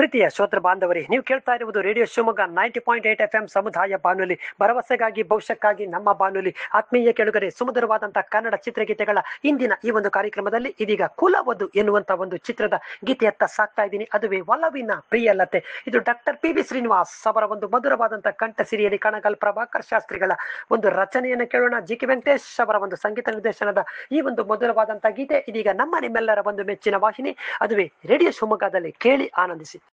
ಪ್ರೀತಿಯ ಶ್ರೋತೃ ಬಾಂಧವರೇ ನೀವು ಕೇಳ್ತಾ ಇರುವುದು radio Shivamogga ninety point eight F M ಸಮುದಾಯ ಬಾನುಲಿ ಭರವಸೆಗಾಗಿ ಭವಿಷ್ಯಕ್ಕಾಗಿ ನಮ್ಮ ಬಾನುಲಿ ಆತ್ಮೀಯ ಕೆಳುಗರೆ ಸುಮಧುರವಾದಂತಹ ಕನ್ನಡ ಚಿತ್ರಗೀತೆಗಳ ಇಂದಿನ ಈ ಒಂದು ಕಾರ್ಯಕ್ರಮದಲ್ಲಿ ಇದೀಗ ಕುಲವಧು ಎನ್ನುವಂತ ಒಂದು ಚಿತ್ರದ ಗೀತೆಯತ್ತ ಸಾಕ್ತಾ ಇದ್ದೀನಿ ಅದುವೇ ಒಲವಿನ ಪ್ರಿಯಲತೆ ಇದು ಡಾಕ್ಟರ್ ಪಿ ಬಿ ಶ್ರೀನಿವಾಸ್ ಅವರ ಒಂದು ಮಧುರವಾದಂತಹ ಕಂಠ ಸಿರಿಯಲ್ಲಿ ಕಣಗಲ್ ಪ್ರಭಾಕರ್ ಶಾಸ್ತ್ರಿಗಳ ಒಂದು ರಚನೆಯನ್ನು ಕೇಳೋಣ ಜಿ ಕೆ ವೆಂಕಟೇಶ್ ಅವರ ಒಂದು ಸಂಗೀತ ನಿರ್ದೇಶನದ ಈ ಒಂದು ಮಧುರವಾದಂತಹ ಗೀತೆ ಇದೀಗ ನಮ್ಮ ನಿಮ್ಮೆಲ್ಲರ ಒಂದು ಮೆಚ್ಚಿನ ವಾಹಿನಿ ಅದುವೇ ರೇಡಿಯೋ ಶಿವಮೊಗ್ಗದಲ್ಲಿ ಕೇಳಿ ಆನಂದಿಸಿ